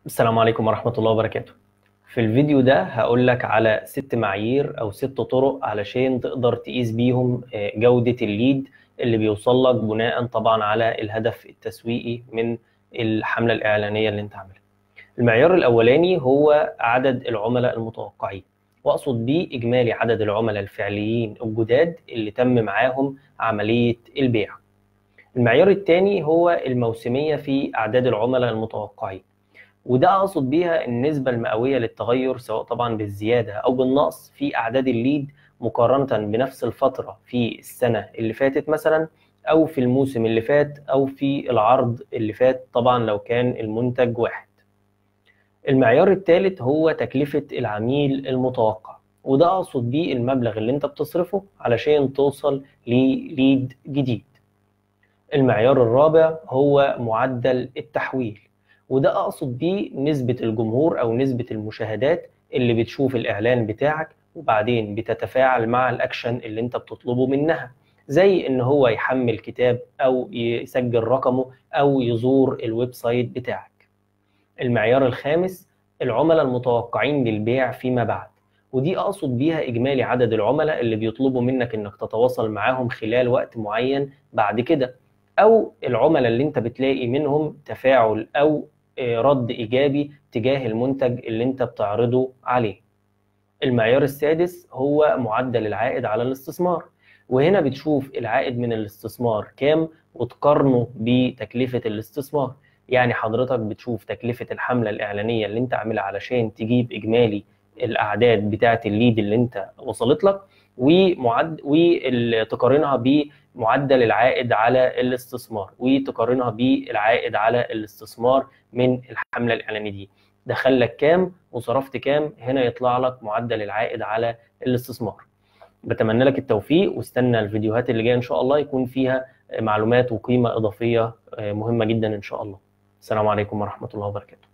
السلام عليكم ورحمة الله وبركاته في الفيديو ده هقول لك على ست معايير أو ست طرق علشان تقدر تقيس بيهم آه، جودة الليد اللي بيوصل لك بناء طبعا على الهدف التسويقي من الحملة الإعلانية اللي أنت عاملها. المعيار الأولاني هو عدد العملاء المتوقعين وأقصد بيه إجمالي عدد العملاء الفعليين الجداد اللي تم معاهم عملية البيع. المعيار الثاني هو الموسمية في أعداد العملاء المتوقعين وده اقصد بيها النسبه المئويه للتغير سواء طبعا بالزياده او بالنقص في اعداد الليد مقارنه بنفس الفتره في السنه اللي فاتت مثلا او في الموسم اللي فات او في العرض اللي فات طبعا لو كان المنتج واحد المعيار الثالث هو تكلفه العميل المتوقع وده اقصد بيه المبلغ اللي انت بتصرفه علشان توصل لليد جديد المعيار الرابع هو معدل التحويل وده اقصد بيه نسبه الجمهور او نسبه المشاهدات اللي بتشوف الاعلان بتاعك وبعدين بتتفاعل مع الاكشن اللي انت بتطلبه منها زي ان هو يحمل كتاب او يسجل رقمه او يزور الويب سايت بتاعك المعيار الخامس العملاء المتوقعين للبيع فيما بعد ودي اقصد بيها اجمالي عدد العملاء اللي بيطلبوا منك انك تتواصل معاهم خلال وقت معين بعد كده او العملاء اللي انت بتلاقي منهم تفاعل او رد ايجابي تجاه المنتج اللي انت بتعرضه عليه المعيار السادس هو معدل العائد على الاستثمار وهنا بتشوف العائد من الاستثمار كام وتقارنه بتكلفة الاستثمار يعني حضرتك بتشوف تكلفة الحملة الإعلانية اللي انت عاملها علشان تجيب إجمالي الأعداد بتاعة الليد اللي انت وصلت لك ومعد وتقارنها بمعدل العائد على الاستثمار وتقارنها بالعائد على الاستثمار من الحمله الاعلانيه دي دخل لك كام وصرفت كام هنا يطلع لك معدل العائد على الاستثمار بتمنى لك التوفيق واستنى الفيديوهات اللي جايه ان شاء الله يكون فيها معلومات وقيمه اضافيه مهمه جدا ان شاء الله السلام عليكم ورحمه الله وبركاته